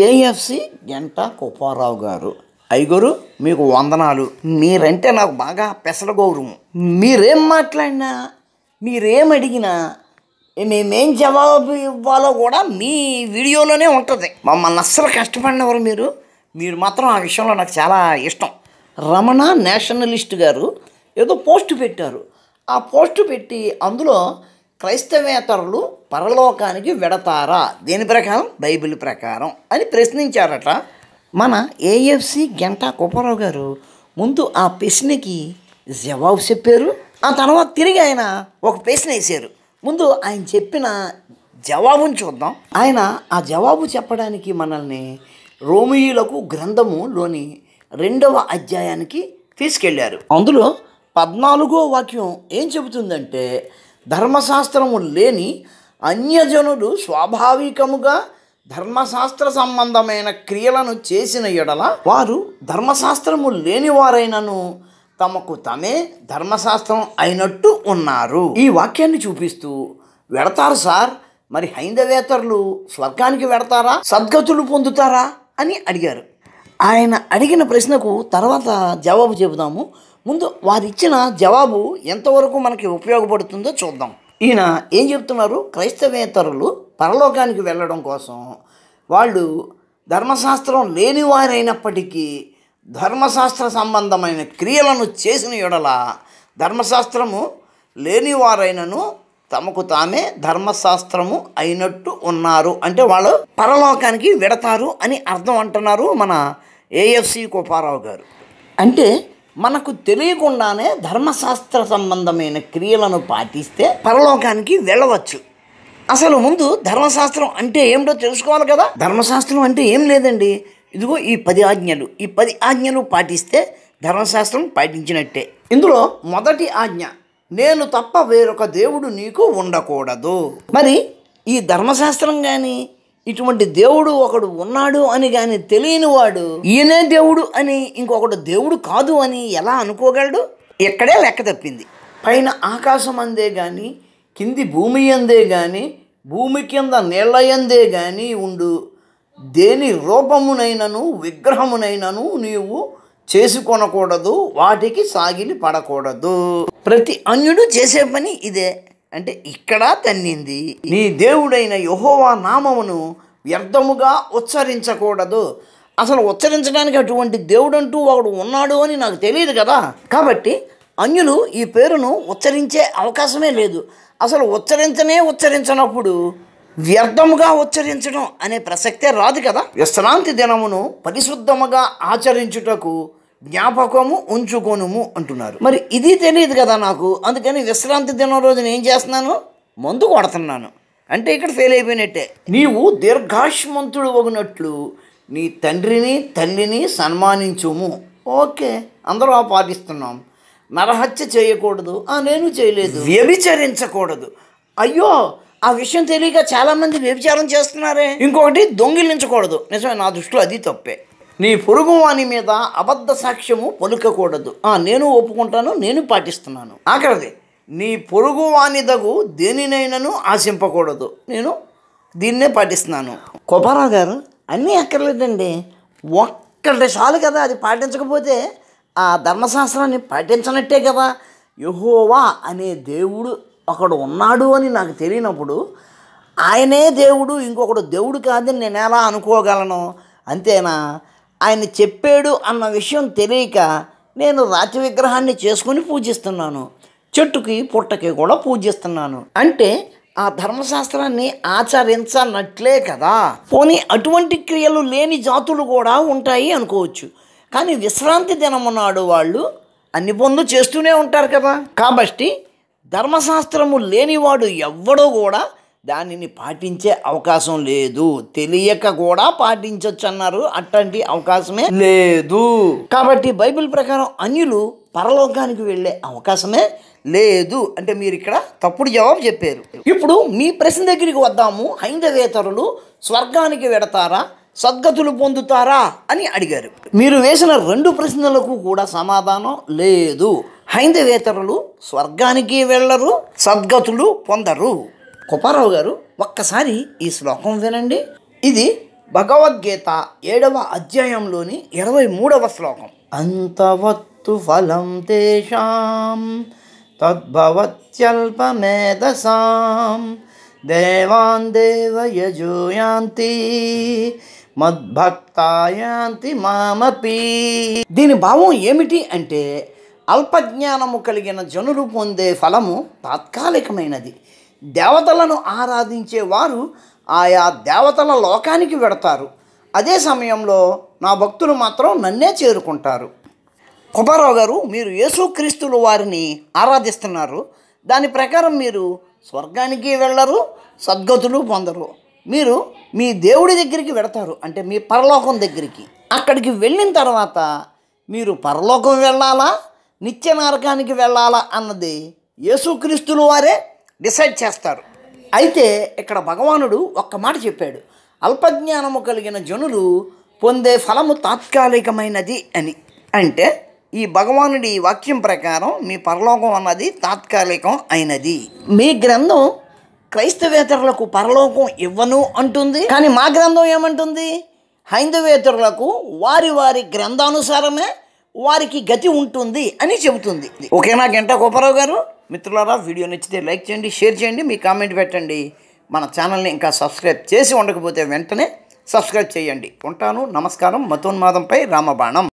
AFC గంట కుప్పారావు గారు ఐగురు మీకు వందనాలు మీరంటే నాకు బాగా పెసల గౌరవం మీరేం మాట్లాడినా మీరేం అడిగినా మేమేం జవాబు ఇవ్వాలో కూడా మీ వీడియోలోనే ఉంటుంది మమ్మల్ని అస్సలు కష్టపడినవారు మీరు మీరు మాత్రం ఆ విషయంలో నాకు చాలా ఇష్టం రమణ నేషనలిస్ట్ గారు ఏదో పోస్ట్ పెట్టారు ఆ పోస్ట్ పెట్టి అందులో క్రైస్తవేతరులు పరలోకానికి వెడతారా దేని ప్రకారం బైబిల్ ప్రకారం అని ప్రశ్నించారట మన ఏఎఫ్సి గంట కుప్పారావు గారు ముందు ఆ ప్రశ్నకి జవాబు చెప్పారు ఆ తర్వాత తిరిగి ఆయన ఒక ప్రశ్న వేశారు ముందు ఆయన చెప్పిన జవాబుని చూద్దాం ఆయన ఆ జవాబు చెప్పడానికి మనల్ని రోమియులకు గ్రంథములోని రెండవ అధ్యాయానికి తీసుకెళ్లారు అందులో పద్నాలుగో వాక్యం ఏం చెబుతుందంటే ధర్మశాస్త్రము లేని అన్యజనులు స్వాభావికముగా ధర్మశాస్త్ర సంబంధమైన క్రియలను చేసిన ఎడల వారు ధర్మశాస్త్రము లేని వారైనను తమకు తమే ధర్మశాస్త్రం అయినట్టు ఉన్నారు ఈ వాక్యాన్ని చూపిస్తూ వెడతారు సార్ మరి హైందవేతరులు స్వర్గానికి వెడతారా సద్గతులు పొందుతారా అని అడిగారు ఆయన అడిగిన ప్రశ్నకు తర్వాత జవాబు చెబుదాము ముందు వారు ఇచ్చిన జవాబు ఎంతవరకు మనకి ఉపయోగపడుతుందో చూద్దాం ఈయన ఏం చెప్తున్నారు క్రైస్తవేతరులు పరలోకానికి వెళ్ళడం కోసం వాళ్ళు ధర్మశాస్త్రం లేని వారైనప్పటికీ ధర్మశాస్త్ర సంబంధమైన క్రియలను చేసిన ఎడల ధర్మశాస్త్రము లేని వారైనను తమకు తామే ధర్మశాస్త్రము అయినట్టు ఉన్నారు అంటే వాళ్ళు పరలోకానికి వెడతారు అని అర్థం అంటున్నారు మన ఏఎఫ్సి కోపారావు గారు అంటే మనకు తెలియకుండానే ధర్మశాస్త్ర సంబంధమైన క్రియలను పాటిస్తే పరలోకానికి వెళ్ళవచ్చు అసలు ముందు ధర్మశాస్త్రం అంటే ఏమిటో తెలుసుకోవాలి కదా ధర్మశాస్త్రం అంటే ఏం లేదండి ఇదిగో ఈ పది ఆజ్ఞలు ఈ పది ఆజ్ఞలు పాటిస్తే ధర్మశాస్త్రం పాటించినట్టే ఇందులో మొదటి ఆజ్ఞ నేను తప్ప వేరొక దేవుడు నీకు ఉండకూడదు మరి ఈ ధర్మశాస్త్రం కానీ ఇటువంటి దేవుడు ఒకడు ఉన్నాడు అని కానీ తెలియని వాడు ఈయనే దేవుడు అని ఇంకొకడు దేవుడు కాదు అని ఎలా అనుకోగలడు ఇక్కడే లెక్క తప్పింది పైన ఆకాశం అందే కానీ కింది భూమి అందే కానీ భూమి కింద నీళ్ళ యందే కానీ ఉండు దేని రూపమునైనను విగ్రహమునైనను నీవు చేసుకొనకూడదు వాటికి సాగిలి పడకూడదు ప్రతి అన్యుడు చేసే పని ఇదే అంటే ఇక్కడ తన్నింది నీ దేవుడైన యహోవా నామమును వ్యర్థముగా ఉచ్చరించకూడదు అసలు ఉచ్చరించడానికి అటువంటి దేవుడంటూ ఒకడు ఉన్నాడు అని నాకు తెలియదు కదా కాబట్టి అన్యులు ఈ పేరును ఉచ్చరించే అవకాశమే లేదు అసలు ఉచ్చరించనే ఉచ్చరించనప్పుడు వ్యర్థముగా ఉచ్చరించడం అనే ప్రసక్తే రాదు కదా విశ్రాంతి దినమును పరిశుద్ధముగా ఆచరించుటకు జ్ఞాపకము ఉంచుకొనుము అంటున్నారు మరి ఇది తెలియదు కదా నాకు అందుకని విశ్రాంతి దినం రోజున ఏం చేస్తున్నాను మందు కొడుతున్నాను అంటే ఇక్కడ ఫెయిల్ అయిపోయినట్టే నీవు దీర్ఘాష్మంతుడు ఒగినట్లు నీ తండ్రిని తల్లిని సన్మానించుము ఓకే అందరూ ఆ పాటిస్తున్నాం నరహత్య చేయకూడదు ఆ నేను చేయలేదు వ్యభిచరించకూడదు అయ్యో ఆ విషయం తెలియక చాలామంది వ్యభిచారం చేస్తున్నారే ఇంకొకటి దొంగిలించకూడదు నిజమే నా దృష్టిలో అది తప్పే నీ పొరుగు వాని మీద అబద్ధ సాక్ష్యము పలుకకూడదు ఆ నేను ఒప్పుకుంటాను నేను పాటిస్తున్నాను ఆఖరిది నీ పొరుగు వానిదగు దేనినైనను ఆశింపకూడదు నేను దీన్నే పాటిస్తున్నాను కొపారావు గారు అన్నీ అక్కర్లేదండి ఒక్కటి చాలు కదా అది పాటించకపోతే ఆ ధర్మశాస్త్రాన్ని పాటించనట్టే కదా యహోవా అనే దేవుడు ఒకడు ఉన్నాడు అని నాకు తెలియనప్పుడు ఆయనే దేవుడు ఇంకొకడు దేవుడు కాదని నేను ఎలా అనుకోగలను అంతేనా ఆయన చెప్పాడు అన్న విషయం తెలియక నేను రాతి విగ్రహాన్ని చేసుకుని పూజిస్తున్నాను చెట్టుకి పుట్టకి కూడా పూజిస్తున్నాను అంటే ఆ ధర్మశాస్త్రాన్ని ఆచరించనట్లే కదా పోనీ అటువంటి క్రియలు లేని జాతులు కూడా ఉంటాయి అనుకోవచ్చు కానీ విశ్రాంతి దినమున్నాడు వాళ్ళు అన్ని పనులు చేస్తూనే ఉంటారు కదా కాబట్టి ధర్మశాస్త్రము లేనివాడు ఎవ్వడో కూడా దానిని పాటించే అవకాశం లేదు తెలియక కూడా పాటించవచ్చు అన్నారు అట్లాంటి అవకాశమే లేదు కాబట్టి బైబిల్ ప్రకారం అన్యులు పరలోకానికి వెళ్ళే అవకాశమే లేదు అంటే మీరు ఇక్కడ తప్పుడు జవాబు చెప్పారు ఇప్పుడు మీ ప్రశ్న దగ్గరికి వద్దాము హైందవేతరులు స్వర్గానికి వెడతారా సద్గతులు పొందుతారా అని అడిగారు మీరు వేసిన రెండు ప్రశ్నలకు కూడా సమాధానం లేదు హైందవేతరులు స్వర్గానికి వెళ్ళరు సద్గతులు పొందరు కుపారావు గారు ఒక్కసారి ఈ శ్లోకం వినండి ఇది భగవద్గీత ఏడవ అధ్యాయంలోని ఇరవై మూడవ శ్లోకం అంతవత్తు ఫలం తేషాం తద్భవత్యల్పమేధసాం దేవాన్ దేవయజోయాంతి మద్భక్తాయాంతి మామపి దీని భావం ఏమిటి అంటే అల్పజ్ఞానము కలిగిన జనులు పొందే ఫలము తాత్కాలికమైనది దేవతలను ఆరాధించే వారు ఆయా దేవతల లోకానికి వెడతారు అదే సమయంలో నా భక్తులు మాత్రం నన్నే చేరుకుంటారు కుమారావు గారు మీరు యేసుక్రీస్తులు వారిని ఆరాధిస్తున్నారు దాని ప్రకారం మీరు స్వర్గానికి వెళ్ళరు సద్గతులు పొందరు మీరు మీ దేవుడి దగ్గరికి వెడతారు అంటే మీ పరలోకం దగ్గరికి అక్కడికి వెళ్ళిన తర్వాత మీరు పరలోకం వెళ్ళాలా నిత్య నరకానికి వెళ్ళాలా అన్నది యేసుక్రీస్తులు వారే డిసైడ్ చేస్తారు అయితే ఇక్కడ భగవానుడు ఒక్క మాట చెప్పాడు అల్పజ్ఞానము కలిగిన జనులు పొందే ఫలము తాత్కాలికమైనది అని అంటే ఈ భగవానుడి వాక్యం ప్రకారం మీ పరలోకం అన్నది తాత్కాలికం అయినది మీ గ్రంథం క్రైస్తవేతరులకు పరలోకం ఇవ్వను అంటుంది కానీ మా గ్రంథం ఏమంటుంది హైందవేతరులకు వారి వారి గ్రంథానుసారమే వారికి గతి ఉంటుంది అని చెబుతుంది ఓకేనా గంట కోపరావు గారు మిత్రులారా వీడియో నచ్చితే లైక్ చేయండి షేర్ చేయండి మీ కామెంట్ పెట్టండి మన ఛానల్ని ఇంకా సబ్స్క్రైబ్ చేసి ఉండకపోతే వెంటనే సబ్స్క్రైబ్ చేయండి ఉంటాను నమస్కారం మతోన్మాదంపై రామబాణం